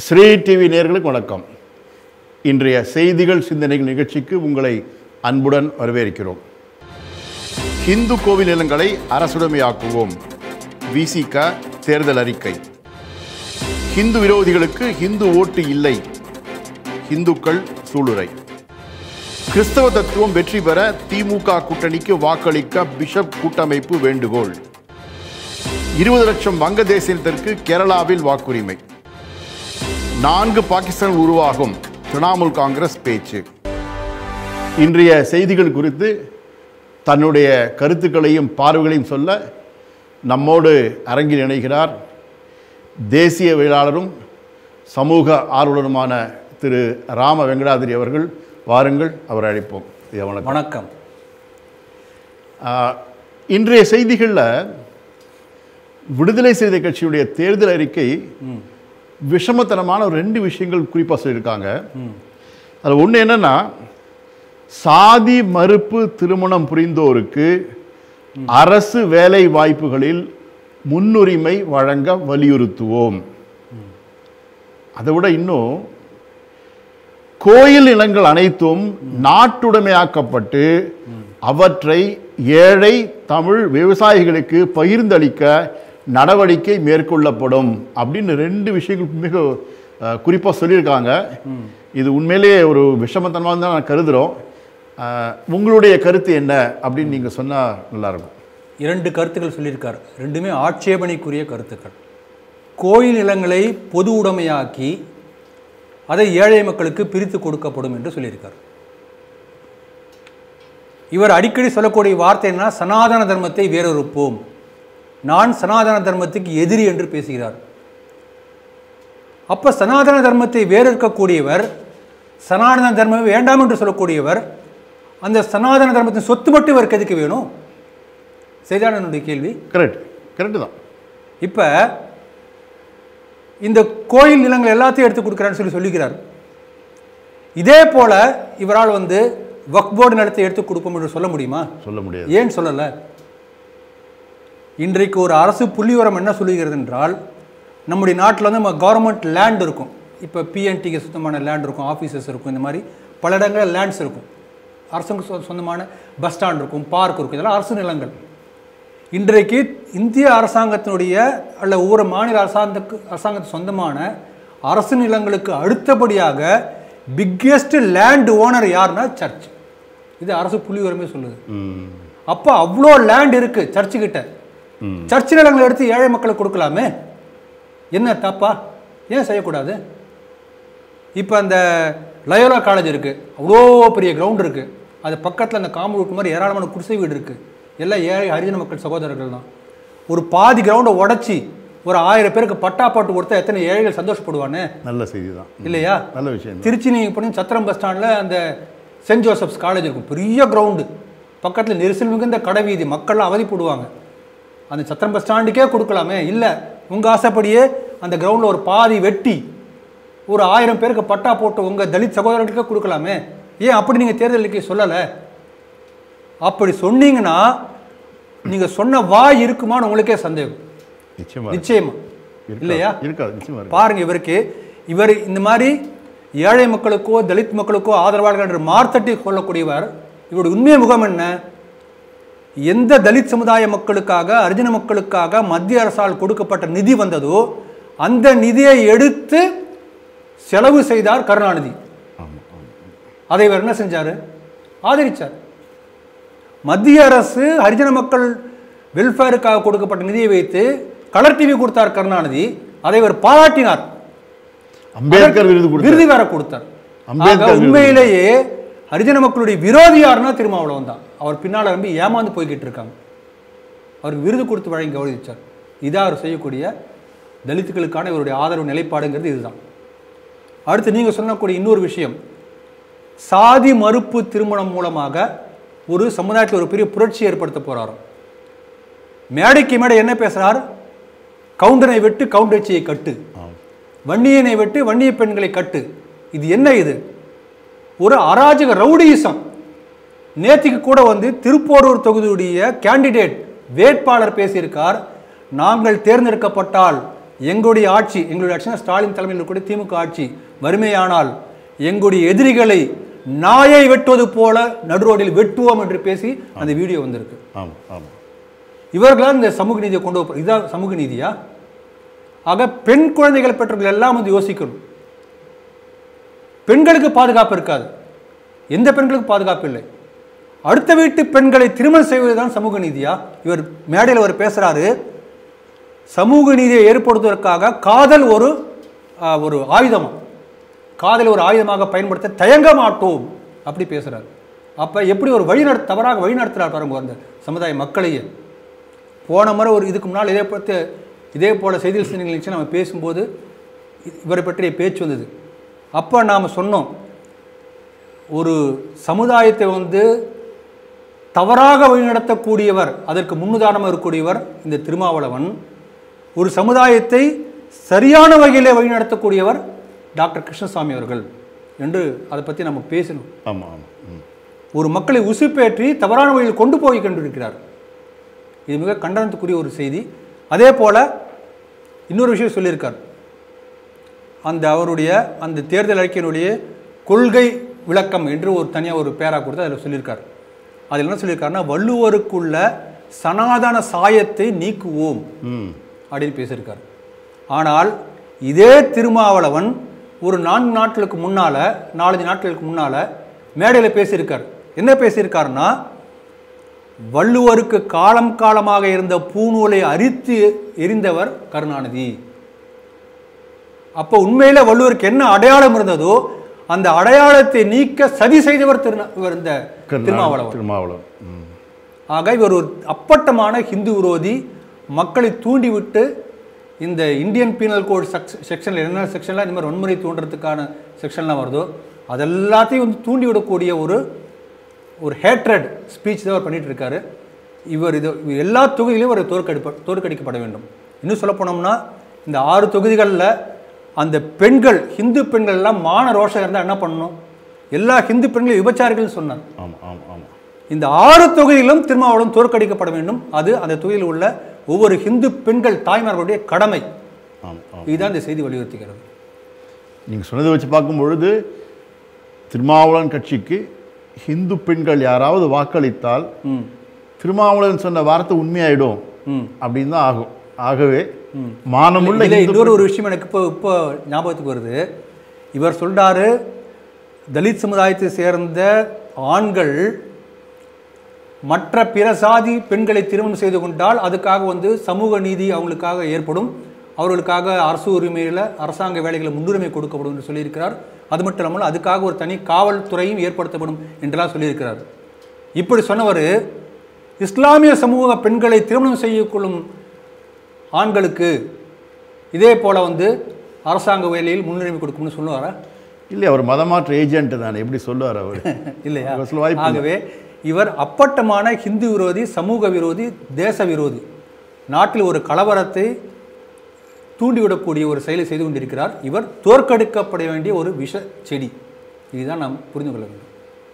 Sri TV நேயர்களுக்கு வணக்கம் இன்றைய செய்திகள் சிந்தனைகள் நிகழ்ச்சிக்கு உங்களை அன்புடன் வரவேற்கிறோம் ஹிந்து கோவில் நிலங்களை அரசுடைமையாக்குவோம் விசிக தேர்தல் அறிக்கை ஹிந்து விரோதிகளுக்கு ஹிந்து ஓட்டு இல்லை இந்துக்கள் சூளுரை கிறிஸ்தவ தத்துவம் வெற்றி பெற திமுக கூட்டணிக்கு வாக்களிக்க பிஷப் கூட்டமைப்பு வேண்டுகோள் இருபது லட்சம் வங்கதேசத்திற்கு கேரளாவில் வாக்குரிமை நான்கு பாகிஸ்தான் உருவாகும் திரிணாமுல் காங்கிரஸ் பேச்சு இன்றைய செய்திகள் குறித்து தன்னுடைய கருத்துக்களையும் பார்வைகளையும் சொல்ல நம்மோடு அரங்கில் இணைகிறார் தேசிய வேளாளரும் சமூக ஆர்வலருமான திரு ராம வெங்கடாதிரி அவர்கள் வாருங்கள் அவர் அழைப்போம் ஐயா, வணக்கம் வணக்கம் ஆஹ், இன்றைய செய்திகளில் விடுதலை சிறுத்தை கட்சியுடைய தேர்தல் அறிக்கை விஷமத்தனமான ஒரு ரெண்டு விஷயங்கள் குறிப்பாக சொல்லியிருக்காங்க அதில் ஒன்று என்னன்னா சாதி மறுப்பு திருமணம் புரிந்தோருக்கு அரசு வேலை வாய்ப்புகளில் முன்னுரிமை வழங்க வலியுறுத்துவோம் அதை விட இன்னும் கோயில் நிலங்கள் அனைத்தும் நாட்டுடைமையாக்கப்பட்டு அவற்றை ஏழை தமிழ் விவசாயிகளுக்கு பகிர்ந்தளிக்க நடவடிக்கை மேற்கொள்ளப்படும் அப்படின்னு ரெண்டு விஷயங்கள் மிக குறிப்பாக சொல்லியிருக்காங்க இது உண்மையிலேயே ஒரு விஷமத்தனமாக தான் நான் கருதுகிறோம் அஹ், உங்களுடைய கருத்து என்ன அப்படின்னு நீங்கள் சொன்னால் நல்லாயிருக்கும் இரண்டு கருத்துக்கள் சொல்லியிருக்கார் ரெண்டுமே ஆட்சேபனைக்குரிய கருத்துக்கள் கோயில் நிலங்களை பொது உடைமையாக்கி அதை ஏழை மக்களுக்கு பிரித்து கொடுக்கப்படும் என்று சொல்லியிருக்கார் இவர் அடிக்கடி சொல்லக்கூடிய வார்த்தை என்ன சனாதன தர்மத்தை வேறொருப்போம் நான் சனாதன தர்மத்துக்கு எதிரி என்று பேசுகிறார் அப்ப சனாதன தர்மத்தை வேறறுக்கக்கூடியவர் சனாதன தர்மம் வேண்டாம் என்று சொல்லக்கூடியவர் அந்த சனாதன தர்மத்தின் சொத்து மட்டும் இவருக்கு எதுக்கு வேணும் சரிதான என்னுடைய கேள்வி கரெக்ட் கரெக்டு தான் இப்போ இந்த கோயில் நிலங்கள் எல்லாத்தையும் எடுத்து கொடுக்குறான்னு சொல்லி சொல்லிக்கிறார் இதே போல இவரால் வந்து வக்ஃப் போர்டு நிலத்தை எடுத்து கொடுப்போம் என்று சொல்ல முடியுமா சொல்ல முடியாது ஏன் சொல்லலை இன்றைக்கு ஒரு அரசு புள்ளிவரம் என்ன சொல்லுகிறது என்றால் நம்முடைய நாட்டில் வந்து நம்ம கவர்மெண்ட் லேண்ட் இருக்கும் இப்போ பிஎன்டிக்கு சுத்தமான லேண்ட் இருக்கும் ஆஃபீஸஸ் இருக்கும் இந்த மாதிரி பல இடங்களில் லேண்ட்ஸ் இருக்கும் அரசுக்கு சொ- சொந்தமான பஸ் ஸ்டாண்ட் இருக்கும் பார்க் இருக்கும் இதெல்லாம் அரசு நிலங்கள் இன்றைக்கு இந்திய அரசாங்கத்தினுடைய அல்ல ஒவ்வொரு மாநில அரசாங்கத்துக்கு அரசாங்கத்துக்கு சொந்தமான அரசு நிலங்களுக்கு அடுத்தபடியாக பிக்கெஸ்ட் லேண்ட் ஓனர் யாருன்னா சர்ச் இது அரசு புள்ளிவரமே சொல்லுது ம் அப்போ அவ்வளோ லேண்ட் இருக்கு சர்ச்சு கிட்ட சர்ச் நிலங்களை எடுத்து ஏழை மக்களுக்கு கொடுக்கலாமே என்ன தப்பா ஏன் செய்யக்கூடாது இப்போ அந்த லயோலா காலேஜ் இருக்கு அவ்வளோ பெரிய கிரவுண்ட் இருக்கு அது பக்கத்தில் அந்த காம்பவுண்ட் மாதிரி ஏராளமான குடிசை வீடு இருக்கு எல்லாம் ஏழை ஹரிஜன மக்கள் சகோதரர்கள் தான் ஒரு பாதி கிரவுண்டை உடைச்சி ஒரு ஆயிரம் பேருக்கு பட்டா பாட்டு கொடுத்தா எத்தனை ஏழைகள் சந்தோஷப்படுவானே நல்ல செய்தி தான் இல்லையா நல்ல விஷயம் தான் திருச்சி நீங்கள் பண்ணி சத்திரம் பஸ் ஸ்டாண்டில் அந்த சென்ட் ஜோசப்ஸ் காலேஜ் இருக்கும் பெரிய கிரவுண்டு பக்கத்தில் நெரிசல் மிகுந்த கடை வீதி மக்கள்லாம் அவதிப்படுவாங்க அந்த சத்திரம் பஸ் ஸ்டாண்டுக்கே கொடுக்கலாமே இல்லை உங்கள் ஆசைப்படியே அந்த கிரவுண்டில் ஒரு பாதி வெட்டி ஒரு ஆயிரம் பேருக்கு பட்டா போட்டு உங்கள் தலித் சகோதரர்களுக்கே கொடுக்கலாமே ஏன் அப்படி நீங்கள் தேர்தலுக்கு சொல்லலை அப்படி சொன்னீங்கன்னா நீங்கள் சொன்ன வாய் இருக்குமான்னு உங்களுக்கே சந்தேகம் நிச்சயமா நிச்சயமா இருக்காது. இல்லையா இருக்காது நிச்சயமா இருக்கு பாருங்க இவருக்கு இவர் இந்த மாதிரி ஏழை மக்களுக்கோ தலித் மக்களுக்கோ ஆதரவாளர்கள் என்று மார்த்தட்டி கொள்ளக்கூடியவர் இவருடைய உண்மை முகம் என்ன எந்த தலித் சமுதாய மக்களுக்காக அரிஜன மக்களுக்காக மத்திய அரசால் கொடுக்கப்பட்ட நிதி வந்ததோ அந்த நிதியை எடுத்து செலவு செய்தார் கருணாநிதி அதை இவர் என்ன செஞ்சாரு ஆதரிச்சார் மத்திய அரசு ஹரிஜன மக்கள் வெல்ஃபேருக்காக கொடுக்கப்பட்ட நிதியை வைத்து கலர் டிவி கொடுத்தார் கருணாநிதி அதை இவர் பாராட்டினார் அம்பேத்கர் விருது கொடுத்தார் விருது வேற கொடுத்தார் அம்பேத்கர் ஆக விருது. உண்மையிலேயே ஹரிஜன மக்களுடைய விரோதி யாருன்னா திருமாவளவன் தான் அவர் பின்னால் ரொம்ப ஏமாந்து போய்கிட்டு இருக்காங்க அவருக்கு விருது கொடுத்து வழங்கி கௌரவிச்சார் இதான் அவர் செய்யக்கூடிய தலித்துக்களுக்கான இவருடைய ஆதரவு நிலைப்பாடுங்கிறது இதுதான் அடுத்து நீங்கள் சொல்லக்கூடிய இன்னொரு விஷயம் சாதி மறுப்பு திருமணம் மூலமாக ஒரு சமுதாயத்தில் ஒரு பெரிய புரட்சி ஏற்படுத்த போறாராம் மேடைக்கு மேடை என்ன பேசுறார் கவுண்டனை வெட்டு கவுண்டச்சியை கட்டு வன்னியனை வெட்டு வன்னிய பெண்களை கட்டு இது என்ன இது ஒரு அராஜக ரவுடியிசம் நேத்திக்கு கூட வந்து திருப்போரூர் தொகுதியுடைய கேண்டிடேட் வேட்பாளர் பேசியிருக்கார் நாங்கள் தேர்ந்தெடுக்கப்பட்டால் எங்களுடைய ஆட்சி எங்களுடைய ஆட்சினா ஸ்டாலின் தலைமையில் இருக்கக்கூடிய திமுக ஆட்சி வறுமையானால் எங்களுடைய எதிரிகளை நாயை வெட்டுவது போல நடுரோடில் வெட்டுவோம் என்று பேசி அந்த வீடியோ வந்திருக்கு ஆமாம் ஆமாம் இவர்களால் இந்த சமூக நீதியை கொண்டு வர இதான் சமூக நீதியா ஆக பெண் குழந்தைகள் பெற்றவர்கள் எல்லாம் வந்து யோசிக்கணும் பெண்களுக்கு பாதுகாப்பு இருக்காது எந்த பெண்களுக்கு பாதுகாப்பு இல்லை அடுத்த வீட்டு பெண்களை திருமணம் செய்வதுதான் சமூக நீதியா இவர் மேடையில் அவர் பேசுறாரு சமூக நீதியை ஏற்படுத்துவதற்காக காதல் ஒரு ஆ, ஒரு ஆயுதம் காதலை ஒரு ஆயுதமாக பயன்படுத்த தயங்க மாட்டோம் அப்படி பேசுறாரு அப்ப எப்படி ஒரு வழிநடத்த தவறாக வழிநடத்துறார் பாருங்க அந்த சமுதாய மக்களையே போன முறை ஒரு இதுக்கு முன்னால் இதே பற்றி இதே போல செய்தியில் சிந்தனை நிகழ்ச்சி நம்ம பேசும்போது இ- இவரை பற்றிய பேச்சு வந்தது அப்போ நாம் சொன்னோம் ஒரு சமுதாயத்தை வந்து தவறாக வழிநடத்தக்கூடியவர் அதற்கு முன்னுதாரணமாக இருக்கக்கூடியவர் இந்த திருமாவளவன் ஒரு சமுதாயத்தை சரியான வகையிலே வழிநடத்தக்கூடியவர் டாக்டர் கிருஷ்ணசாமி அவர்கள் என்று அதை பற்றி நம்ம பேசணும் ஆமாம் ஆமாம் ம் ஒரு மக்களை உசுப்பேற்றி தவறான வழியில் கொண்டு போய் கொண்டிருக்கிறார் இது மிக கண்டனத்துக்குரிய ஒரு செய்தி அதே போல இன்னொரு விஷயம் சொல்லியிருக்கார் அந்த அவருடைய அந்த தேர்தல் அறிக்கையினுடைய கொள்கை விளக்கம் என்று ஒரு தனியாக ஒரு பேரா கொடுத்து அதில் சொல்லியிருக்கார் அதில் என்ன சொல்லியிருக்காருன்னா வள்ளுவருக்குள்ள சனாதன சாயத்தை நீக்குவோம் ம் அப்படின்னு பேசியிருக்கார் ஆனால் இதே திருமாவளவன் ஒரு நான்கு நாட்களுக்கு முன்னால் நாலஞ்சு நாட்களுக்கு முன்னால் மேடையில் பேசியிருக்கார் என்ன பேசியிருக்காருன்னா வள்ளுவருக்கு காலம் காலமாக இருந்த பூநூலை அரித்து எரிந்தவர் கருணாநிதி அப்போ உண்மையில வள்ளுவருக்கு என்ன அடையாளம் இருந்ததோ அந்த அடையாளத்தை நீக்க சதி செய்தவர் திரு இவர் இந்த திருமாவளவன் திருமாவளவன் ம் ஆக இவர் ஒரு அப்பட்டமான ஹிந்து விரோதி மக்களை தூண்டிவிட்டு இந்த இந்தியன் பீனல் கோட் செக்ஷனில் என்ன செக்ஷன்லாம் இந்த மாதிரி வன்முறை தூண்டுறதுக்கான செக்ஷன்லாம் வருதோ அதெல்லாத்தையும் வந்து தூண்டி விடக்கூடிய ஒரு ஒரு ஹேட்ரட் ஸ்பீச் தான் அவர் பண்ணிட்டு இருக்காரு இவர் இது இவர் எல்லா தொகுதியிலும் ஒரு தோற்கடிப்ப தோற்கடிக்கப்பட வேண்டும் இன்னும் சொல்ல போனோம்னா இந்த ஆறு தொகுதிகளில் அந்த பெண்கள் ஹிந்து பெண்கள் எல்லாம் மான ரோஷம் இருந்தால் என்ன பண்ணணும் எல்லா ஹிந்து பெண்களும் விபச்சாரிகள்னு சொன்னார் ஆமாம் ஆமாம் ஆமாம் இந்த ஆறு தொகுதியிலும் திருமாவளவன் தோற்கடிக்கப்பட வேண்டும் அது அந்த தொகுதியில் உள்ள ஒவ்வொரு ஹிந்து பெண்கள் தாய்மார்களுடைய கடமை ஆமாம் ஆமாம் இதுதான் இந்த செய்தி வலியுறுத்துகிறது நீங்கள் சொன்னதை வச்சு பார்க்கும் பொழுது திருமாவளவன் கட்சிக்கு ஹிந்து பெண்கள் யாராவது வாக்களித்தால் ம் திருமாவளவன் சொன்ன வார்த்தை உண்மையாயிடும் ம் அப்படின்னு தான் ஆகும் ஆகவே மானமுள்ள இல்லை இந்து இன்னொரு ஒரு விஷயம் எனக்கு இப்போ இப்போ ஞாபகத்துக்கு வருது இவர் சொல்றாரு தலித் சமுதாயத்தை சேர்ந்த ஆண்கள் மற்ற பிற சாதி பெண்களை திருமணம் செய்து கொண்டால் அதுக்காக வந்து சமூக நீதி அவங்களுக்காக ஏற்படும் அவர்களுக்காக அரசு உரிமையில் அரசாங்க வேலைகளை முன்னுரிமை கொடுக்கப்படும் என்று சொல்லியிருக்கிறார் அது மட்டும் இல்லாமல் அதுக்காக ஒரு தனி காவல்துறையும் ஏற்படுத்தப்படும் என்றெல்லாம் சொல்லியிருக்கிறார் இப்படி சொன்னவர் இஸ்லாமிய சமூக பெண்களை திருமணம் செய்யக்கொள்ளும் ஆண்களுக்கு இதே போல வந்து அரசாங்க வேலையில் முன்னுரிமை கொடுக்கும்னு சொல்லுவாரா இல்லை அவர் மதமாற்ற ஏஜென்ட் தானே எப்படி சொல்லுவார் அவர் இல்லையா அவர் சொல்ல வாய்ப்பு இல்லை. ஆகவே இவர் அப்பட்டமான ஹிந்து விரோதி சமூக விரோதி தேச விரோதி நாட்டில் ஒரு கலவரத்தை தூண்டிவிடக்கூடிய ஒரு செயலை செய்து கொண்டிருக்கிறார் இவர் தோற்கடிக்கப்பட வேண்டிய ஒரு விஷ செடி இதுதான் நாம் புரிந்து கொள்ள வேண்டும்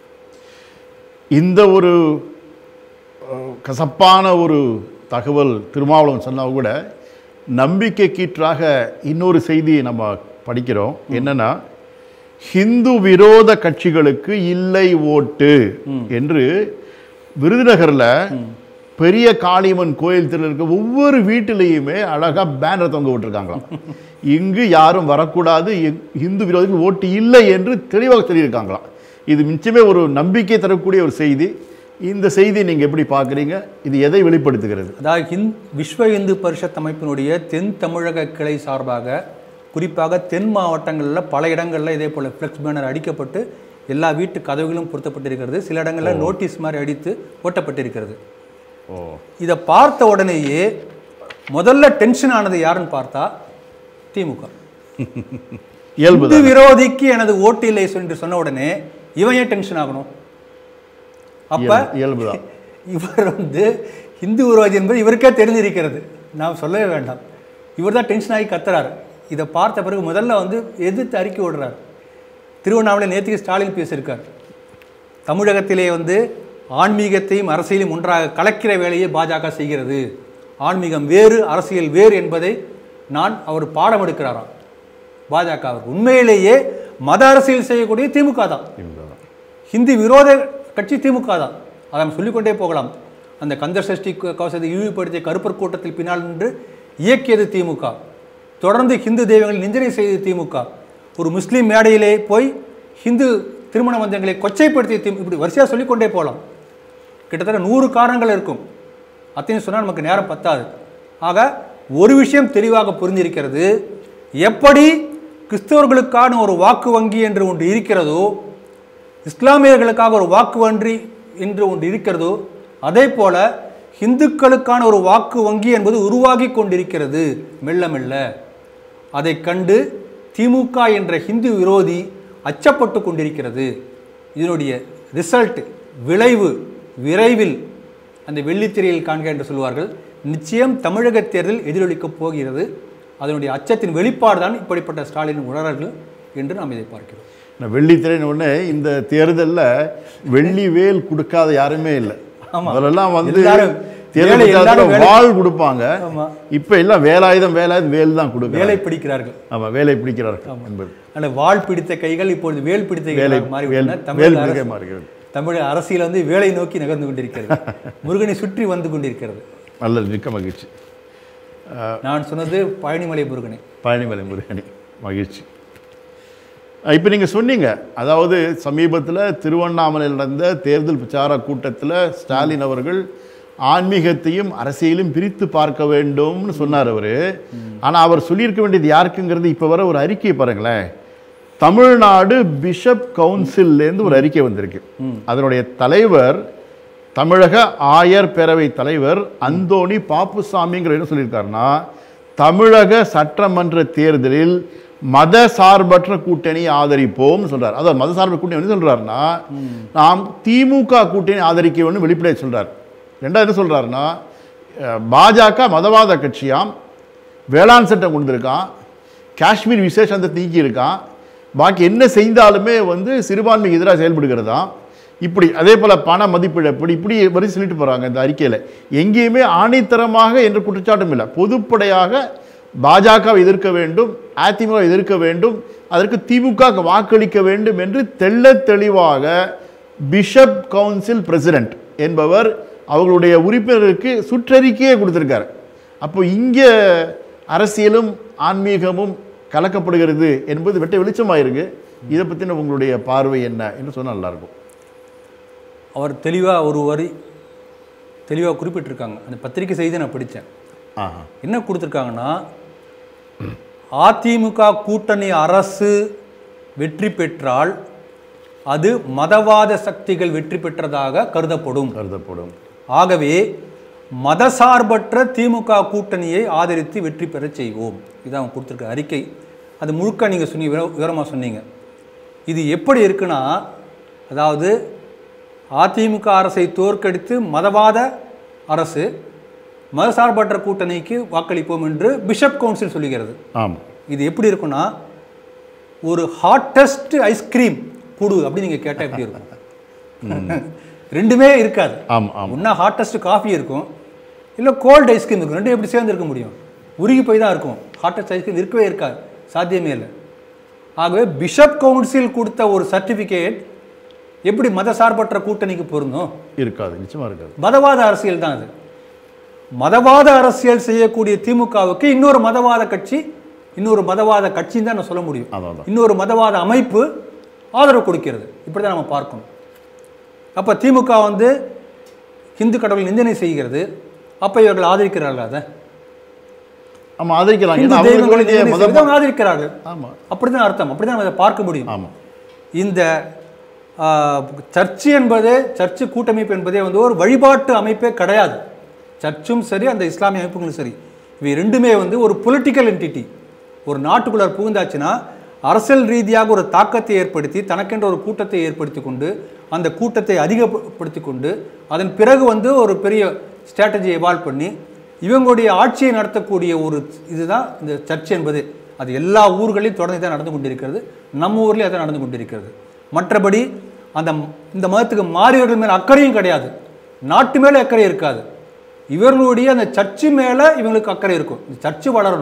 இந்த ஒரு அஹ், கசப்பான ஒரு தகவல் திருமாவளவன் சொன்னால் கூட நம்பிக்கை கீற்றாக இன்னொரு செய்தியை நம்ம படிக்கிறோம் என்னன்னா ஹிந்து விரோத கட்சிகளுக்கு இல்லை ஓட்டு என்று விருதுநகர்ல பெரிய காளியம்மன் கோயில் திருல இருக்க ஒவ்வொரு வீட்டிலையுமே அழகா பேனர் தொங்க விட்டுருக்காங்களாம் இங்கு யாரும் வரக்கூடாது இ- இந்து விரோதிகள் ஓட்டு இல்லை என்று தெளிவாக சொல்லியிருக்காங்களாம் இது நிச்சயமே ஒரு நம்பிக்கை தரக்கூடிய ஒரு செய்தி இந்த செய்தி நீங்க எப்படி பார்க்குறீங்க இது எதை வெளிப்படுத்துகிறது அதாவது ஹிந்த் விஸ்வ இந்து பரிஷத் அமைப்பினுடைய தென் தமிழக கிளை சார்பாக குறிப்பாக தென் மாவட்டங்களில் பல இடங்களில் இதே போல் ஃப்ளெக்ஸ் பேனர் அடிக்கப்பட்டு எல்லா வீட்டு கதவுகளும் பொருத்தப்பட்டிருக்கிறது சில இடங்களில் நோட்டீஸ் மாதிரி அடித்து ஓட்டப்பட்டிருக்கிறது ஓ இதை பார்த்த உடனேயே முதல்ல டென்ஷன் ஆனது யாருன்னு பார்த்தா திமுக இயல்பு இந்து விரோதிக்கு எனது ஓட்டு இல்லை என்று சொன்ன உடனே இவன் ஏன் டென்ஷன் ஆகணும் அப்ப இயல்புதான் இவர் வந்து இந்து விரோதி என்பது இவருக்கே தெரிஞ்சிருக்கிறது நாம் சொல்லவே வேண்டாம் இவர் தான் டென்ஷன் ஆகி கத்துறாரு இதை பார்த்த பிறகு முதல்ல வந்து எதிர்த்து அறிக்கை விடுறார் திருவண்ணாமலை நேற்றுக்கு ஸ்டாலின் பேசியிருக்கார் தமிழகத்திலே வந்து ஆன்மீகத்தையும் அரசியலையும் ஒன்றாக கலக்கிற வேலையை பாஜக செய்கிறது ஆன்மீகம் வேறு அரசியல் வேறு என்பதை நான் அவர் பாடம் எடுக்கிறாராம் பாஜக அவர் உண்மையிலேயே மத அரசியல் செய்யக்கூடிய திமுக தான் ஹிந்தி விரோத கட்சி திமுக தான் அதை நம்ம சொல்லிக்கொண்டே போகலாம் அந்த கந்தர் சஷ்டி க- கவசத்தை இழிவுபடுத்திய கருப்பர் கூட்டத்தில் பின்னால் நின்று இயக்கியது திமுக தொடர்ந்து ஹிந்து தெய்வங்களை நிந்தனை செய்தது திமுக ஒரு முஸ்லீம் மேடையிலே போய் ஹிந்து திருமண பந்தங்களை கொச்சைப்படுத்திய திமுக இப்படி வரிசையாக சொல்லிக்கொண்டே போகலாம் கிட்டத்தட்ட நூறு காரணங்கள் இருக்கும் அத்தனையும் சொன்னால் நமக்கு நேரம் பத்தாது ஆக ஒரு விஷயம் தெளிவாக புரிந்திருக்கிறது எப்படி கிறிஸ்தவர்களுக்கான ஒரு வாக்கு வங்கி என்று ஒன்று இருக்கிறதோ இஸ்லாமியர்களுக்காக ஒரு வாக்கு வங்கி என்று ஒன்று இருக்கிறதோ அதே போல இந்துக்களுக்கான ஒரு வாக்கு வங்கி என்பது உருவாகி கொண்டிருக்கிறது மெல்ல மெல்ல அதை கண்டு திமுக என்ற ஹிந்து விரோதி அச்சப்பட்டு கொண்டிருக்கிறது இதனுடைய ரிசல்ட் விளைவு விரைவில் அந்த வெள்ளித்திரையில் காண்க என்று சொல்வார்கள் நிச்சயம் தமிழக தேர்தல் எதிரொலிக்கப் போகிறது அதனுடைய அச்சத்தின் வெளிப்பாடு தான் இப்படிப்பட்ட ஸ்டாலின் உணரர்கள் என்று நாம் இதை பார்க்கிறோம் நான் வெள்ளித்திரைன்னு உடனே இந்த தேர்தல்ல வெள்ளி வேல் கொடுக்காத யாருமே இல்லை ஆமா. முதல்லலாம் வந்து எல்லாரும் தேர்தல் வேலை, எல்லாரும் பிரச்சாரத்துல வேலை- வாள் கொடுப்பாங்க ஆமா இப்ப எல்லாம் வேலாயுதம் வேலாயுதம் வேல் தான் கொடுக்க வேலை பிடிக்கிறார்கள் ஆமா வேலை பிடிக்கிறார்கள் என்பது அந்த வாள் பிடித்த கைகள் இப்பொழுது வேல் பிடித்த வேலை கைகளாக மாறிவிட்டன வேல் தமிழக வேல் அரசு பிடிக்க மாறுகிறது தமிழக அரசியல் வந்து வேலை நோக்கி நகர்ந்து கொண்டிருக்கிறது முருகனை சுற்றி வந்து கொண்டிருக்கிறது நல்லது மிக்க மகிழ்ச்சி நான் சொன்னது பழனிமலை முருகனை பழனிமலை முருகனி மகிழ்ச்சி இப்போ நீங்கள் சொன்னீங்க அதாவது சமீபத்தில் திருவண்ணாமலையில் நடந்த தேர்தல் பிரச்சார கூட்டத்தில் ஸ்டாலின் அவர்கள் ஆன்மீகத்தையும் அரசியலும் பிரித்து பார்க்க வேண்டும்னு சொன்னார் அவர் ஆனால் அவர் சொல்லியிருக்க வேண்டியது யாருக்குங்கிறது இப்போ வர ஒரு அறிக்கை பாருங்களேன் தமிழ்நாடு பிஷப் கவுன்சில்லேருந்து ஒரு அறிக்கை வந்திருக்கு அதனுடைய தலைவர் தமிழக ஆயர் பேரவை தலைவர் அந்தோணி பாப்புசாமிங்கிற என்ன சொல்லியிருக்காருன்னா தமிழக சட்டமன்ற தேர்தலில் மத சார்பற்ற கூட்டணி ஆதரிப்போம் சொல்றார் அதாவது மத சார்பற்ற கூட்டணி என்ன சொல்றாருன்னா நாம் திமுக கூட்டணி ஆதரிக்க வேண்டும் வெளிப்படையாக சொல்றார் ரெண்டாவது என்ன சொல்றாருன்னா அஹ், பாஜக மதவாத கட்சியாம் வேளாண் சட்டம் கொண்டிருக்கான் காஷ்மீர் விசேஷ அந்த நீக்கி இருக்கான் பாக்கி என்ன செய்தாலுமே வந்து சிறுபான்மைக்கு எதிராக செயல்படுகிறதா இப்படி அதே போல் பண மதிப்பிழப்பு இப்படி வரி சொல்லிட்டு போகிறாங்க இந்த அறிக்கையில் எங்கேயுமே ஆணித்தரமாக என்ற குற்றச்சாட்டும் இல்லை பொதுப்படையாக பாஜகவை எதிர்க்க வேண்டும் அதிமுக எதிர்க்க வேண்டும் அதற்கு திமுக க்கு வாக்களிக்க வேண்டும் என்று தெள்ளத் தெளிவாக பிஷப் கவுன்சில் பிரசிடென்ட் என்பவர் அவர்களுடைய உறுப்பினருக்கு சுற்றறிக்கையே கொடுத்திருக்காரு அப்போ இங்கே அரசியலும் ஆன்மீகமும் கலக்கப்படுகிறது என்பது வெட்ட வெளிச்சமாயிருக்கு இதை பற்றின உங்களுடைய பார்வை என்ன என்று சொன்னால் நல்லாயிருக்கும் அவர் தெளிவாக ஒரு வரி தெளிவாக குறிப்பிட்டிருக்காங்க அந்த பத்திரிக்கை செய்தி நான் படித்தேன் ஆஹா என்ன கொடுத்துருக்காங்கன்னா அதிமுக கூட்டணி அரசு வெற்றி பெற்றால் அது மதவாத சக்திகள் வெற்றி பெற்றதாக கருதப்படும் கருதப்படும் ஆகவே மதசார்பற்ற திமுக கூட்டணியை ஆதரித்து வெற்றி பெறச் செய்வோம் இதான் அவங்க கொடுத்துருக்க அறிக்கை அது முழுக்க நீங்கள் சொன்னீங்க விவர- விவரமா சொன்னீங்க இது எப்படி இருக்குன்னா அதாவது அதிமுக அரசை தோற்கடித்து மதவாத அரசு மதசார்பற்ற கூட்டணிக்கு வாக்களிப்போம் என்று பிஷப் கவுன்சில் சொல்லுகிறது ஆமாம் இது எப்படி இருக்குன்னா ஒரு ஹாட்டஸ்ட் ஐஸ்கிரீம் குடு அப்படின்னு நீங்கள் கேட்டால் எப்படி இருக்கும் ரெண்டுமே இருக்காது ஆமாம் ஆமாம் ஒன்றா ஹாட்டஸ்ட் காஃபி இருக்கும் இல்லை கோல்டு ஐஸ்கிரீம் இருக்கும் ரெண்டும் எப்படி சேர்ந்து இருக்க முடியும் உருகி போய் தான் இருக்கும் ஹாட்டஸ்ட் ஐஸ்கிரீம் இருக்கவே இருக்காது சாத்தியமே இல்லை ஆகவே பிஷப் கவுன்சில் கொடுத்த ஒரு சர்டிஃபிகேட் எப்படி மதசார்பற்ற கூட்டணிக்கு பொருந்தும் இருக்காது நிச்சயமாக இருக்காது மதவாத அரசியல் தான் அது மதவாத அரசியல் செய்யக்கூடிய திமுகவுக்கு இன்னொரு மதவாத கட்சி இன்னொரு மதவாத கட்சின்னு தான் நான் சொல்ல முடியும் அதான் அதான் இன்னொரு மதவாத அமைப்பு ஆதரவு கொடுக்கிறது இப்படி தான் நம்ம பார்க்கணும் அப்போ திமுக வந்து இந்து கடவுள் நிந்தனை செய்கிறது அப்போ இவர்கள் ஆதரிக்கிறார்கள் அதை ஆமாம் ஆதரிக்கலாம் இந்து ஏன்னா தெய்வங்களை அவர்களுடைய நிந்தனை மதம் செய்வதை அவங்க ஆதரிக்கிறார்கள் ஆமாம் அப்படிதான் அர்த்தம் அப்படிதான் நம்ம அதை பார்க்க முடியும் ஆமாம் இந்த ஆ, சர்ச்சு என்பது சர்ச்சு கூட்டமைப்பு என்பதே வந்து ஒரு வழிபாட்டு அமைப்பே கிடையாது சர்ச்சும் சரி அந்த இஸ்லாமிய அமைப்புகளும் சரி இவை ரெண்டுமே வந்து ஒரு பொலிட்டிக்கல் என்டிட்டி ஒரு நாட்டுக்குள்ள புகுந்தாச்சுன்னா அரசியல் ரீதியாக ஒரு தாக்கத்தை ஏற்படுத்தி தனக்கென்ற ஒரு கூட்டத்தை ஏற்படுத்தி கொண்டு அந்த கூட்டத்தை அதிகப்படுத்தி கொண்டு அதன் பிறகு வந்து ஒரு பெரிய ஸ்ட்ராட்டஜி எவால்வ் பண்ணி இவங்களுடைய ஆட்சியை நடத்தக்கூடிய ஒரு இதுதான் இந்த சர்ச் என்பது அது எல்லா ஊர்களையும் தொடர்ந்து தான் நடந்து கொண்டிருக்கிறது நம்ம ஊர்லேயும் அதான் நடந்து கொண்டிருக்கிறது மற்றபடி அந்த இந்த மதத்துக்கு மாறியவர்கள் மேலே அக்கறையும் கிடையாது நாட்டு மேலே அக்கறை இருக்காது இவர்களுடைய அந்த சர்ச்சு மேலே இவங்களுக்கு அக்கறை இருக்கும் இந்த சர்ச்சு வளரணும்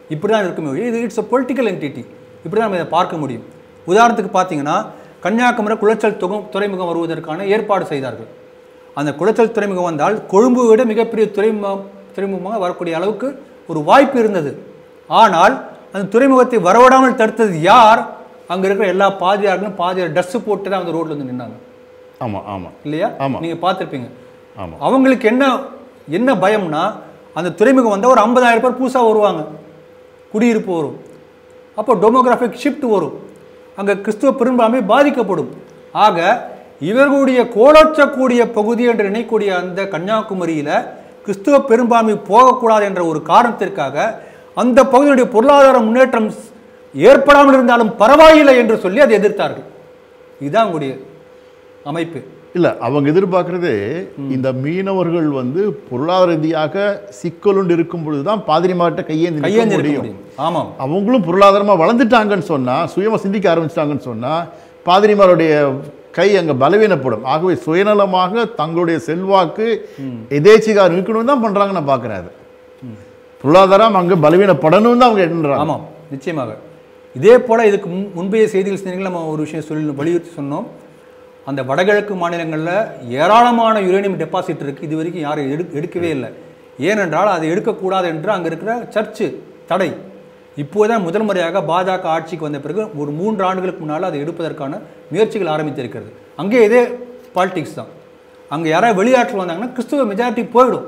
இப்படி தான் இருக்குமே ஒழிய இது இட்ஸ் a பொலிட்டிக்கல் என்டிட்டி இப்படி தான் நம்ம இதை பார்க்க முடியும் உதாரணத்துக்கு பார்த்தீங்கன்னா கன்னியாகுமரி குளச்சல் துகம் துறைமுகம் வருவதற்கான ஏற்பாடு செய்தார்கள் அந்த குளச்சல் துறைமுகம் வந்தால் கொழும்பு விட மிகப்பெரிய துறைமுகம் துறைமுகமாக வரக்கூடிய அளவுக்கு ஒரு வாய்ப்பு இருந்தது ஆனால் அந்த துறைமுகத்தை வரவிடாமல் தடுத்தது யார் அங்கே இருக்கிற எல்லா பாதியார்களும் பாதியார் டஸ்ட் போட்டு தான் அந்த ரோட்ல வந்து நின்னாங்க ஆமாம் ஆமாம் இல்லையா ஆமா. நீங்க பார்த்திருப்பீங்க ஆமாம் அவங்களுக்கு என்ன என்ன பயம்னா அந்த துறைமுகம் வந்தால் ஒரு ஐம்பதாயிரம் பேர் புதுசாக வருவாங்க குடியிருப்பு வரும் அப்போ டெமோகிராஃபிக் ஷிஃப்ட் வரும் அங்கே கிறிஸ்துவ பெரும்பான்மை பாதிக்கப்படும் ஆக இவர்களுடைய கோலோச்சக்கூடிய பகுதி என்று நினைக்கக்கூடிய அந்த கன்னியாகுமரியில் கிறிஸ்துவ பெரும்பான்மை போகக்கூடாது என்ற ஒரு காரணத்திற்காக அந்த பகுதியுடைய பொருளாதார முன்னேற்றம் ஏற்படாமல் இருந்தாலும் பரவாயில்லை என்று சொல்லி அதை எதிர்த்தார்கள் இதுதான் உங்களுடைய அமைப்பு இல்லை அவங்க எதிர்பார்க்கறது இந்த மீனவர்கள் வந்து பொருளாதார ரீதியாக சிக்கலுண்டு இருக்கும் பொழுது தான் பாதிரிமார்கிட்ட கையேந்தி நிற்க கையேந்தி இருக்க முடியும் முடியும் ஆமாம் அவங்களும் பொருளாதாரமாக வளர்ந்துட்டாங்கன்னு சொன்னால் சுயமாக சிந்திக்க ஆரம்பிச்சிட்டாங்கன்னு சொன்னால் பாதிரிமாருடைய கை அங்கே பலவீனப்படும் ஆகவே சுயநலமாக தங்களுடைய செல்வாக்கு எதேச்சிகார் இருக்கணும் தான் பண்ணுறாங்க நான் பார்க்குறேன் அது பொருளாதாரம் அங்கே பலவீனப்படணும்னு தான் அவங்க எண்ணுறாங்க ஆமாம் நிச்சயமாக இதே போல் இதுக்கு முன் முன்பைய செய்திகள் சொன்னீங்களா நம்ம ஒரு விஷயம் சொல்லி வலியுறுத்தி சொன்னோம் அந்த வடகிழக்கு மாநிலங்களில் ஏராளமான யுரேனியம் டெபாசிட் இருக்குது இது வரைக்கும் யாரும் எடு எடுக்கவே இல்லை ஏனென்றால் அதை எடுக்கக்கூடாது என்று அங்கே இருக்கிற சர்ச்சு தடை இப்போதான் முதல் முறையாக பாஜக ஆட்சிக்கு வந்த பிறகு ஒரு மூன்று ஆண்டுகளுக்கு முன்னால் அதை எடுப்பதற்கான முயற்சிகள் ஆரம்பித்திருக்கிறது அங்கே இதே பாலிடிக்ஸ் தான் அங்கே யாராவது வெளிநாட்டில் வந்தாங்கன்னா கிறிஸ்துவ மெஜாரிட்டி போயிடும்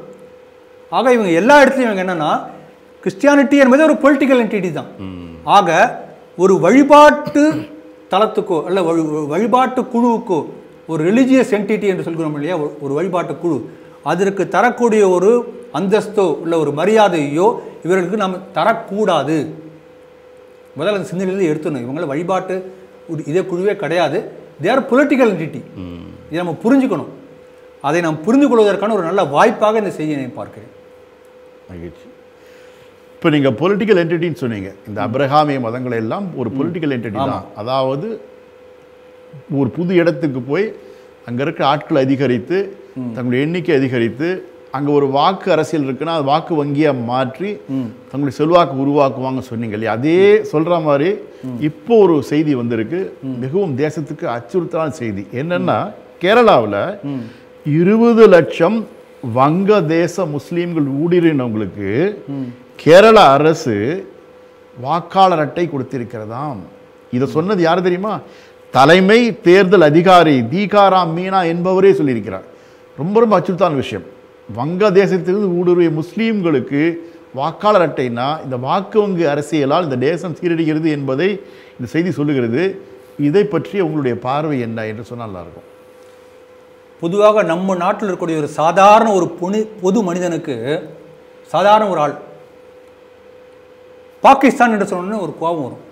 ஆக இவங்க எல்லா இடத்துலையும் இவங்க என்னன்னா கிறிஸ்டியானிட்டி என்பது ஒரு பொலிட்டிக்கல் என்டிட்டி தான் ஆக ஒரு வழிபாட்டு தளத்துக்கோ அல்ல வழி- வழிபாட்டு குழுவுக்கோ ஒரு ரிலிஜியஸ் என்டிட்டி என்று சொல்கிறோம் இல்லையா ஒரு- ஒரு வழிபாட்டு குழு அதற்கு தரக்கூடிய ஒரு அந்தஸ்தோ இல்லை ஒரு மரியாதையோ இவர்களுக்கு நாம் தரக்கூடாது முதல்ல அந்த சிந்தனையிலிருந்து எடுத்துடணும் இவங்கள வழிபாட்டு ஒரு இதே குழுவே கிடையாது தேர் பொலிட்டிக்கல் என்டிட்டி இதை நம்ம புரிஞ்சுக்கணும் அதை நாம் புரிந்து கொள்வதற்கான ஒரு நல்ல வாய்ப்பாக இந்த செய்தியை நான் பார்க்கிறேன் மகிழ்ச்சி இப்போ நீங்கள் பொலிட்டிக்கல் என்டிட்டின்னு சொன்னீங்க இந்த அப்ரஹாமிய மதங்கள் எல்லாம் ஒரு பொலிட்டிக்கல் என்டிட்டி தான் அதாவது ஒரு புது இடத்துக்கு போய் அங்கே இருக்கிற ஆட்கள் அதிகரித்து தங்களுடைய எண்ணிக்கை அதிகரித்து அங்கே ஒரு வாக்கு அரசியல் இருக்குன்னா அது வாக்கு வங்கியாக மாற்றி தங்களுடைய செல்வாக்கு உருவாக்குவாங்க சொன்னீங்க இல்லையா அதே சொல்கிற மாதிரி இப்போ ஒரு செய்தி வந்திருக்கு மிகவும் தேசத்துக்கு அச்சுறுத்தலான செய்தி என்னன்னா கேரளாவில் இருபது லட்சம் வங்கதேச முஸ்லீம்கள் ஊடுருவினவங்களுக்கு கேரள அரசு வாக்காளர் அட்டை கொடுத்திருக்கிறதாம் இதை சொன்னது யார் தெரியுமா தலைமை தேர்தல் அதிகாரி தீகாராம் மீனா என்பவரே சொல்லியிருக்கிறார் ரொம்ப ரொம்ப அச்சுறுத்தான விஷயம் வங்கதேசத்திலிருந்து ஊடுருவிய முஸ்லீம்களுக்கு வாக்காளர் அட்டைனா இந்த வாக்கு வங்கி அரசியலால் இந்த தேசம் சீரழிகிறது என்பதை இந்த செய்தி சொல்லுகிறது இதை பற்றி உங்களுடைய பார்வை என்ன என்று சொன்னால் நல்லா இருக்கும் பொதுவாக நம்ம நாட்டில் இருக்கக்கூடிய ஒரு சாதாரண ஒரு பொனி பொது மனிதனுக்கு சாதாரண ஒரு ஆள் பாகிஸ்தான் என்று சொன்னோன்னே ஒரு கோபம் வரும்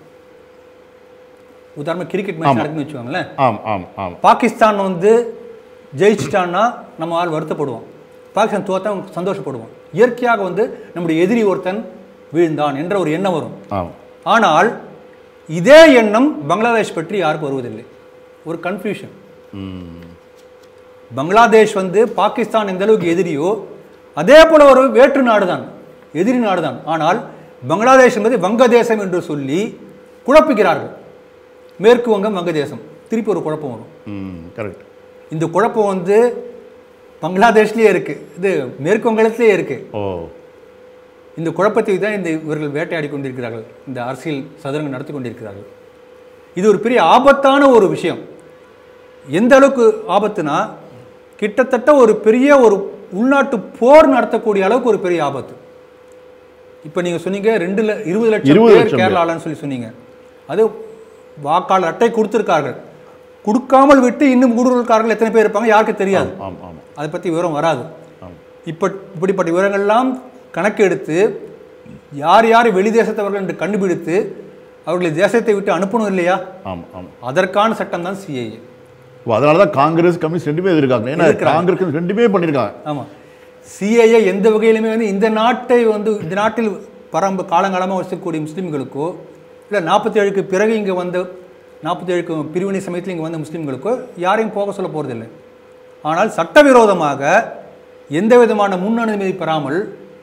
உதாரணமாக கிரிக்கெட் மேட்ச் நடக்குன்னு வச்சுக்கோங்களேன் ஆம் ஆம் ஆம் பாகிஸ்தான் வந்து ஜெயிச்சிட்டான்னா நம்ம ஆள் வருத்தப்படுவோம் பாகிஸ்தான் தோத்தா சந்தோஷப்படுவோம் இயற்கையாக வந்து நம்முடைய எதிரி ஒருத்தன் வீழ்ந்தான் என்ற ஒரு எண்ணம் வரும் ஆம் ஆனால் இதே எண்ணம் பங்களாதேஷ் பற்றி யாருக்கும் வருவதில்லை ஒரு கன்ஃபியூஷன் ம். பங்களாதேஷ் வந்து பாகிஸ்தான் எந்த அளவுக்கு எதிரியோ அதே போல ஒரு வேற்று நாடுதான் எதிரி நாடுதான் ஆனால் பங்களாதேஷ் என்பது வங்கதேசம் என்று சொல்லி குழப்புகிறார்கள் மேற்கு வங்கம் வங்கதேசம் திருப்பி ஒரு குழப்பம் வரும் ம் கரெக்ட் இந்த குழப்பம் வந்து பங்களாதேஷ்லேயே இருக்கு இது மேற்கு வங்கத்திலே இருக்கு ஓ இந்த குழப்பத்தை தான் இந்த இவர்கள் வேட்டையாடி கொண்டிருக்கிறார்கள் இந்த அரசியல் சதுரங்கம் நடத்தி கொண்டிருக்கிறார்கள் இது ஒரு பெரிய ஆபத்தான ஒரு விஷயம் எந்த அளவுக்கு ஆபத்துனா கிட்டத்தட்ட ஒரு பெரிய ஒரு உள்நாட்டு போர் நடத்தக்கூடிய அளவுக்கு ஒரு பெரிய ஆபத்து இப்போ நீங்க சொன்னீங்க ரெண்டு ல- இருபது லட்சம் இருபது பேர் லட்சம் பேர். கேரளாலன்னு சொல்லி சொன்னீங்க அது வாக்காளர் அட்டை கொடுத்திருக்கார்கள் கொடுக்காமல் விட்டு இன்னும் கூடுதல்காரர்கள் எத்தனை பேர் இருப்பாங்க யாருக்கு தெரியாது ஆம் ஆமாம் அதை பற்றி விவரம் வராது ஆம் இப்ப இப்படிப்பட்ட விவரங்கள்லாம் கணக்கெடுத்து யார் யார் வெளி தேசத்தவர்கள் என்று கண்டுபிடித்து அவர்களை தேசத்தை விட்டு அனுப்பணும் இல்லையா ஆம் ஆம் அதற்கான சட்டம் தான் சிஏஏ ஓ, அதனால தான் காங்கிரஸ் கம்யூனிஸ்ட் ரெண்டுமே எதிர்க்காங்க ஏன்னா எதிர்க்கிறாங்க. காங்கிரஸ் ரெண்டுமே பண்ணியிருக்காங்க ஆமாம் சிஏஏ எந்த வகையிலுமே வந்து இந்த நாட்டை வந்து இந்த நாட்டில் பரம்பு காலங்காலமாக வசிக்கக்கூடிய முஸ்லீம்களுக்கோ இல்லை நாற்பத்தி ஏழுக்கு பிறகு இங்கே வந்த நாற்பத்தி ஏழுக்கு பிரிவினை சமயத்தில் இங்கே வந்த முஸ்லீம்களுக்கோ யாரையும் போக சொல்ல போகிறதில்லை ஆனால் சட்டவிரோதமாக எந்த விதமான முன் அனுமதி பெறாமல்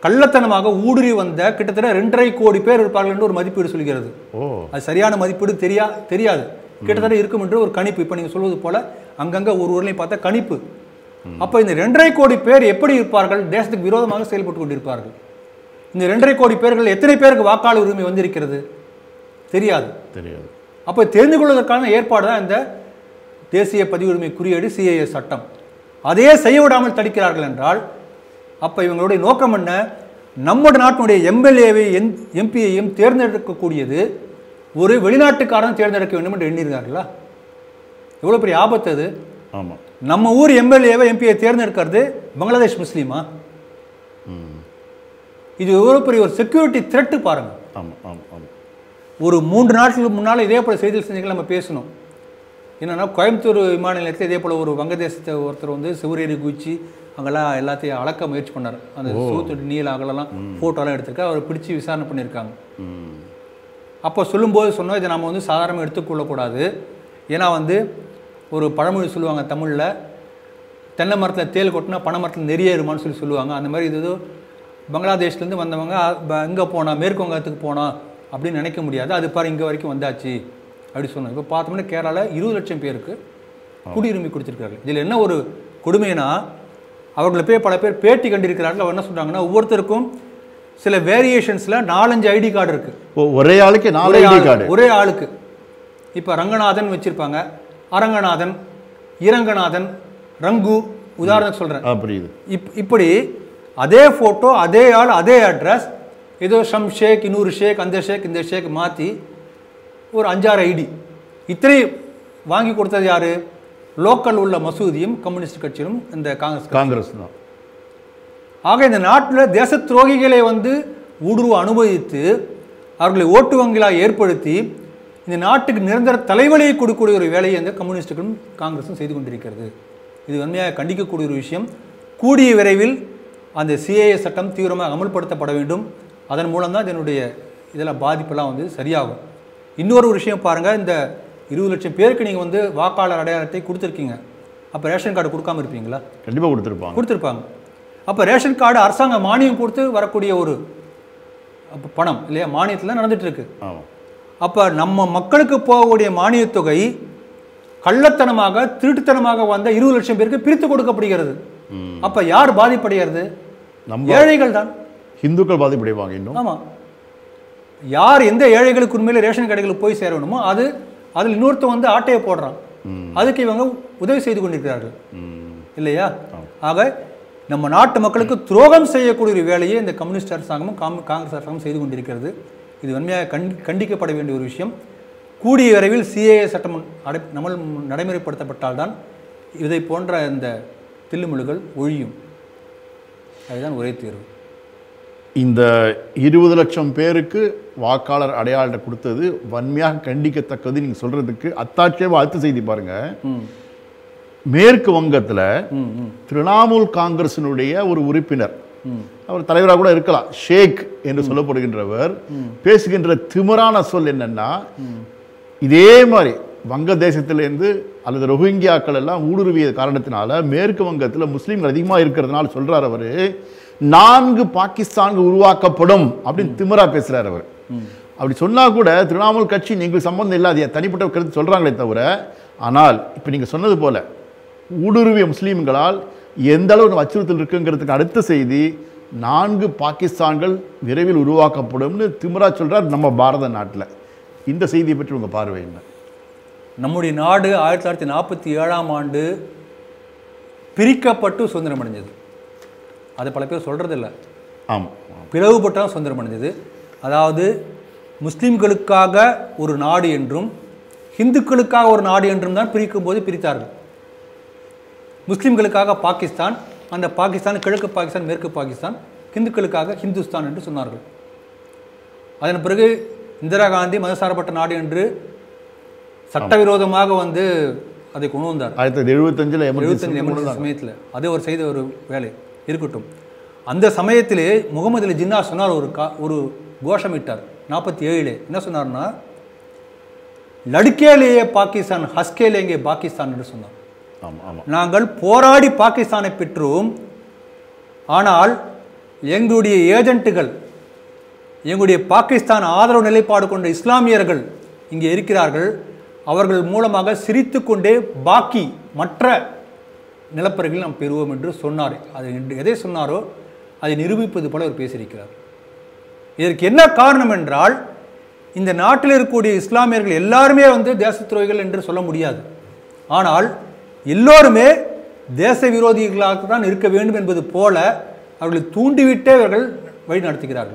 கள்ளத்தனமாக ஊடுருவி வந்த கிட்டத்தட்ட ரெண்டரை கோடி பேர் இருப்பார்கள் என்று ஒரு மதிப்பீடு சொல்கிறது ஓ அது சரியான மதிப்பீடு தெரியா தெரியாது கிட்டத்தட்ட இருக்கும் என்று ஒரு கணிப்பு இப்போ நீங்கள் சொல்வது போல அங்கங்கே ஒரு ஊர்லையும் பார்த்தா கணிப்பு அப்போ இந்த ரெண்டரை கோடி பேர் எப்படி இருப்பார்கள் தேசத்துக்கு விரோதமாக செயல்பட்டு கொண்டிருப்பார்கள் இந்த ரெண்டரை கோடி பேர்கள் எத்தனை பேருக்கு வாக்காளர் உரிமை வந்திருக்கிறது தெரியாது தெரியாது அப்போ தெரிந்து கொள்வதற்கான ஏற்பாடு தான் இந்த தேசிய பதிவுரிமை குறியீடு சிஏஏ சட்டம் அதையே செய்ய விடாமல் தடுக்கிறார்கள் என்றால் அப்போ இவங்களுடைய நோக்கம் என்ன நம்முடைய நாட்டினுடைய எம்எல்ஏவை எம் எம்பியையும் தேர்ந்தெடுக்கக்கூடியது ஒரு வெளிநாட்டுக்காரன் தேர்ந்தெடுக்க வேண்டும் என்று எண்ணியிருக்கார்களா எவ்வளோ பெரிய ஆபத்து அது ஆமாம் நம்ம ஊர் எம்எல்ஏவை எம்பியை தேர்ந்தெடுக்கிறது பங்களாதேஷ் முஸ்லீமா இது எவ்வளோ பெரிய ஒரு செக்யூரிட்டி த்ரெட்டு பாருங்கள் ஆமாம் ஆமாம் ஆமாம் ஒரு மூன்று நாட்களுக்கு முன்னால் இதே போல் செய்திகள் செஞ்சீங்க நம்ம பேசணும் என்னென்னா கோயம்புத்தூர் விமான நிலையத்தில் இதே போல் ஒரு வங்கதேசத்தை ஒருத்தர் வந்து சிவரேறி குச்சி அங்கெல்லாம் எல்லாத்தையும் அளக்க முயற்சி பண்ணார் அந்த சூத்து நீல அகலெல்லாம் ஃபோட்டோலாம் எடுத்திருக்காரு அவரை பிடிச்சி விசாரணை பண்ணியிருக்காங்க ம் அப்போ சொல்லும்போது சொன்னோம் இதை நம்ம வந்து சாதாரணமாக எடுத்துக்கொள்ளக்கூடாது ஏன்னா வந்து ஒரு பழமொழி சொல்லுவாங்க தமிழில் தென்னை மரத்தில் தேல் கொட்டினா பனை மரத்தில் நெறியேறுமான்னு சொல்லி சொல்லுவாங்க அந்த மாதிரி இது ஏதோ பங்களாதேஷ்லேருந்து வந்தவங்க இங்கே போனா மேற்கு வங்கத்துக்கு போனா அப்படின்னு நினைக்க முடியாது அது பாரு இங்கே வரைக்கும் வந்தாச்சு அப்படி சொன்னோம் இப்போ பார்த்தோம்னா கேரளாவில் இருபது லட்சம் பேருக்கு குடியுரிமை கொடுத்துருக்காரு இதில் என்ன ஒரு கொடுமைனா அவர்களை போய் பல பேர் பேட்டி கண்டிருக்கிறார்கள் அவர் என்ன சொல்றாங்கன்னா ஒவ்வொருத்தருக்கும் சில வேரியேஷன்ஸில் நாலஞ்சு ஐடி கார்டு இருக்குது ஓ ஒரே ஆளுக்கு நாலு ஒரே ஐடி ஆளு- கார்டு ஒரே ஆளுக்கு இப்போ ரங்கநாதன் வச்சிருப்பாங்க அரங்கநாதன் இரங்கநாதன் ரங்கு உதாரணம் சொல்றேன் ஆ புரியுது இப் இப்படி அதே ஃபோட்டோ அதே ஆள் அதே அட்ரஸ் ஏதோ ஷம் ஷேக் இன்னொரு ஷேக் அந்த ஷேக் இந்த ஷேக் மாற்றி ஒரு அஞ்சாறு ஐடி இத்தனை வாங்கி கொடுத்தது யாரு லோக்கல் உள்ள மசூதியும் கம்யூனிஸ்ட் கட்சியும் இந்த காங்கிரஸ் கட்சியும். காங்கிரஸ் தான் ஆக இந்த நாட்டில் தேச துரோகிகளை வந்து ஊடுருவ அனுமதித்து அவர்களை ஓட்டு வங்கிகளாக ஏற்படுத்தி இந்த நாட்டுக்கு நிரந்தர தலைவலியை கொடுக்கக்கூடிய ஒரு வேலையை இந்த கம்யூனிஸ்டுகளும் காங்கிரஸும் செய்து கொண்டிருக்கிறது இது உண்மையாக கண்டிக்கக்கூடிய ஒரு விஷயம் கூடிய விரைவில் அந்த சிஏஏ சட்டம் தீவிரமாக அமல்படுத்தப்பட வேண்டும் அதன் மூலம் தான் இதனுடைய இதெல்லாம் பாதிப்பெல்லாம் வந்து சரியாகும் இன்னொரு ஒரு விஷயம் பாருங்கள் இந்த இருபது லட்சம் பேருக்கு நீங்கள் வந்து வாக்காளர் அடையாளத்தை கொடுத்துருக்கீங்க அப்போ ரேஷன் கார்டு கொடுக்காம இருப்பீங்களா கண்டிப்பாக கொடுத்துருப்பாங்க கொடுத்துருப்பாங்க அப்போ ரேஷன் கார்டு அரசாங்க மானியம் கொடுத்து வரக்கூடிய ஒரு அப்ப பணம் இல்லையா மானியத்தில் நடந்துட்டு இருக்கு ஆமாம் அப்போ நம்ம மக்களுக்கு போகக்கூடிய மானியத் தொகை கள்ளத்தனமாக திருட்டுத்தனமாக வந்த இருபது லட்சம் பேருக்கு பிரித்து கொடுக்கப்படுகிறது அப்போ யார் பாதிப்படைகிறது நம்ம ஏழைகள் தான் ஹிந்துக்கள் பாதிப்படைவாங்க இன்னும் ஆமாம் யார் எந்த ஏழைகளுக்கு உண்மையில ரேஷன் கடைகளுக்கு போய் சேரணுமோ அது அதில் இன்னொருத்தன் வந்து ஆட்டையை போடுறான் அதுக்கு இவங்க உதவி செய்து கொண்டிருக்கிறார்கள் ம் இல்லையா ஆக நம்ம நாட்டு மக்களுக்கு துரோகம் செய்யக்கூடிய ஒரு வேலையை இந்த கம்யூனிஸ்ட் அரசாங்கமும் காம்- காங்கிரஸ் அரசாங்கமும் செய்து கொண்டிருக்கிறது இது உண்மையாக கண்டி கண்டிக்கப்பட வேண்டிய ஒரு விஷயம் கூடிய விரைவில் சிஏஏ சட்டம் அடை நமல் நடைமுறைப்படுத்தப்பட்டால்தான் இதை போன்ற இந்த தில்லுமுழுகள் ஒழியும் அதுதான் ஒரே தீர்வு இந்த இருபது லட்சம் பேருக்கு வாக்காளர் அடையாளத்தை கொடுத்தது வன்மையாக கண்டிக்கத்தக்கது நீங்கள் சொல்றதுக்கு அத்தாட்சியாக வாழ்த்து செய்தி பாருங்க ம் மேற்கு வங்கத்தில் ம் ம் திரிணாமுல் காங்கிரசினுடைய ஒரு உறுப்பினர் ம் அவர் தலைவராக கூட இருக்கலாம் ஷேக் என்று சொல்லப்படுகின்றவர் பேசுகின்ற திமிரான சொல் என்னன்னா இதே மாதிரி வங்கதேசத்திலேருந்து அல்லது ரோஹிங்கியாக்கள் எல்லாம் ஊடுருவிய காரணத்தினால மேற்கு வங்கத்தில் முஸ்லீம்கள் அதிகமாக இருக்கிறதுனால சொல்றார் அவர் நான்கு பாகிஸ்தான்கள் உருவாக்கப்படும் அப்படின்னு திமிரா பேசுறார் அவர் அப்படி சொன்னா கூட திரிணாமுல் கட்சி நீங்கள் சம்பந்தம் இல்லாத தனிப்பட்ட கருத்து சொல்றாங்களே தவிர ஆனால் இப்போ நீங்க சொன்னது போல ஊடுருவிய முஸ்லீம்களால் எந்த அளவு அச்சுறுத்தல் இருக்குங்கிறதுக்கு அடுத்த செய்தி நான்கு பாகிஸ்தான்கள் விரைவில் உருவாக்கப்படும்னு திமிரா சொல்றார் நம்ம பாரத நாட்டில் இந்த செய்தியை பற்றி உங்க பார்வை என்ன நம்முடைய நாடு ஆயிரத்தி தொள்ளாயிரத்தி நாற்பத்தி ஏழாம் ஆண்டு பிரிக்கப்பட்டு சுதந்திரம் அடைஞ்சது அது பல பேர் சொல்கிறதில்ல ஆமாம் பிளவுபட்டு தான் சுதந்திரம் அடைஞ்சது அதாவது முஸ்லிம்களுக்காக ஒரு நாடு என்றும் இந்துக்களுக்காக ஒரு நாடு என்றும் தான் பிரிக்கும் போது பிரித்தார்கள் முஸ்லிம்களுக்காக பாகிஸ்தான் அந்த பாகிஸ்தான் கிழக்கு பாகிஸ்தான் மேற்கு பாகிஸ்தான் இந்துக்களுக்காக ஹிந்துஸ்தான் என்று சொன்னார்கள் அதன் பிறகு இந்திரா காந்தி மதசார்பற்ற நாடு என்று சட்டவிரோதமாக வந்து அதை கொண்டு வந்தார் ஆயிரத்தி தொள்ளாயிரத்தி எழுபத்தஞ்சில் எழுபத்தஞ்சு எமர்ஜென்சி எமர்ஜென்சி சமயத்தில் அது ஒரு செய்த ஒரு வேலை இருக்கட்டும் அந்த சமயத்திலே முகமது அலி ஜின்னா சொன்னார் ஒரு கா ஒரு கோஷமிட்டார் நாற்பத்தி ஏழிலே என்ன சொன்னார்னா லடுக்கேலேயே பாகிஸ்தான் ஹஸ்கேலேங்கே பாகிஸ்தான் என்று சொன்னார் ஆமாம் ஆமாம் நாங்கள் போராடி பாகிஸ்தானை பெற்றோம் ஆனால் எங்களுடைய ஏஜென்ட்டுகள் எங்களுடைய பாகிஸ்தான் ஆதரவு நிலைப்பாடு கொண்ட இஸ்லாமியர்கள் இங்கே இருக்கிறார்கள் அவர்கள் மூலமாக சிரித்துக்கொண்டே பாக்கி மற்ற நிலப்பரப்பில் நாம் பெறுவோம் என்று சொன்னார் அது என்று எதை சொன்னாரோ அதை நிரூபிப்பது போல அவர் பேசியிருக்கிறார் இதற்கு என்ன காரணம் என்றால் இந்த நாட்டில் இருக்கக்கூடிய இஸ்லாமியர்கள் எல்லாருமே வந்து தேச துரோகிகள் என்று சொல்ல முடியாது ஆனால் எல்லோருமே தேச விரோதிகளாக தான் இருக்க வேண்டும் என்பது போல அவர்களை தூண்டிவிட்டே இவர்கள் வழி நடத்துகிறார்கள்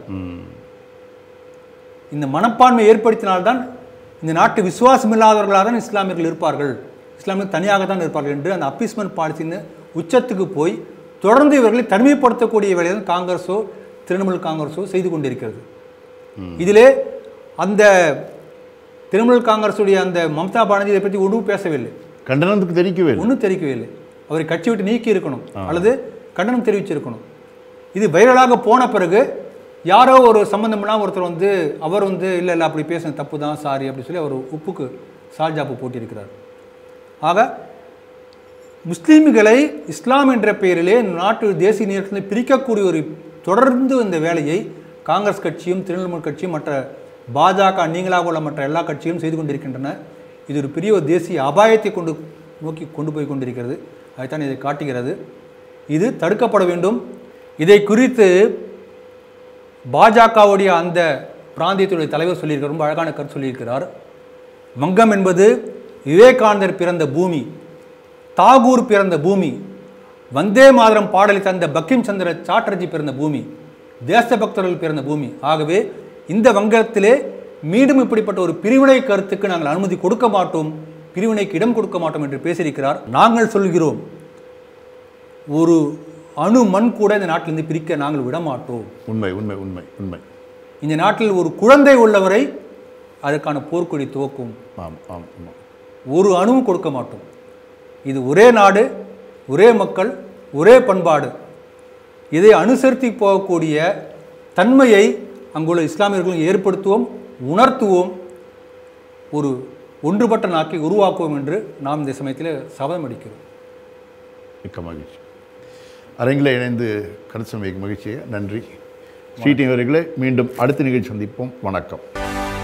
இந்த மனப்பான்மை ஏற்படுத்தினால்தான் இந்த நாட்டு விசுவாசம் இல்லாதவர்களாக தான் இஸ்லாமியர்கள் இருப்பார்கள் இஸ்லாமியர்கள் தனியாக தான் இருப்பார்கள் என்று அந்த அப்பீஸ்மெண்ட் பாலிசின்னு உச்சத்துக்கு போய் தொடர்ந்து இவர்களை தனிமைப்படுத்தக்கூடிய வேலையை தான் காங்கிரஸோ திரிணாமுல் காங்கிரஸோ செய்து கொண்டிருக்கிறது இதிலே அந்த திரிணாமுல் காங்கிரஸுடைய அந்த மம்தா பானர்ஜி இதை பற்றி ஒன்றும் பேசவில்லை கண்டனத்துக்கு தெரிவிக்கவே இல்லை ஒன்றும் தெரிவிக்கவில்லை அவரை கட்சி விட்டு நீக்கி இருக்கணும் அல்லது கண்டனம் தெரிவிச்சிருக்கணும் இது வைரலாக போன பிறகு யாரோ ஒரு சம்பந்தம் இல்லாமல் ஒருத்தர் வந்து அவர் வந்து இல்லை இல்லை அப்படி பேசுன தப்பு தான் சாரி அப்படி சொல்லி அவர் உப்புக்கு சால்ஜாப்பு போட்டியிருக்கிறார் ஆக முஸ்லீம்களை இஸ்லாம் என்ற பெயரிலே நாட்டு தேசிய நேரத்தில் பிரிக்கக்கூடிய ஒரு தொடர்ந்து இந்த வேலையை காங்கிரஸ் கட்சியும் திரிணாமுல் கட்சியும் மற்ற பாஜக நீங்களாக உள்ள மற்ற எல்லா கட்சியும் செய்து கொண்டிருக்கின்றன இது ஒரு பெரிய ஒரு தேசிய அபாயத்தை கொண்டு நோக்கி கொண்டு போய் கொண்டிருக்கிறது அதைத்தான் இதை காட்டுகிறது இது தடுக்கப்பட வேண்டும் இதை குறித்து பாஜகவுடைய அந்த பிராந்தியத்துடைய தலைவர் சொல்லியிருக்கார் ரொம்ப அழகான கருத்து சொல்லியிருக்கிறார் வங்கம் என்பது விவேகானந்தர் பிறந்த பூமி தாகூர் பிறந்த பூமி வந்தே மாதரம் பாடலை தந்த பக்கிம் சந்திர சாட்டர்ஜி பிறந்த பூமி தேசபக்தர்கள் பிறந்த பூமி ஆகவே இந்த வங்கத்திலே மீண்டும் இப்படிப்பட்ட ஒரு பிரிவினை கருத்துக்கு நாங்கள் அனுமதி கொடுக்க மாட்டோம் பிரிவினைக்கு இடம் கொடுக்க மாட்டோம் என்று பேசியிருக்கிறார் நாங்கள் சொல்கிறோம் ஒரு அணு மண் கூட இந்த நாட்டிலிருந்து பிரிக்க நாங்கள் விட மாட்டோம் உண்மை உண்மை உண்மை உண்மை இந்த நாட்டில் ஒரு குழந்தை உள்ளவரை அதற்கான போர்க்கொடி துவக்கும் ஆம் ஆம் ஆமாம் ஒரு அணுவும் கொடுக்க மாட்டோம் இது ஒரே நாடு ஒரே மக்கள் ஒரே பண்பாடு இதை அனுசரித்து போகக்கூடிய தன்மையை அங்குள்ள இஸ்லாமியர்களும் ஏற்படுத்துவோம் உணர்த்துவோம் ஒரு ஒன்றுபட்ட நாக்கை உருவாக்குவோம் என்று நாம் இந்த சமயத்தில் சபதம் அடிக்கிறோம் மிக்க மகிழ்ச்சி அரங்கில் இணைந்து கருத்து சமைக்கும் மகிழ்ச்சியை நன்றி ஸ்ரீடி அவர்களே மீண்டும் அடுத்த நிகழ்ச்சி சந்திப்போம் வணக்கம்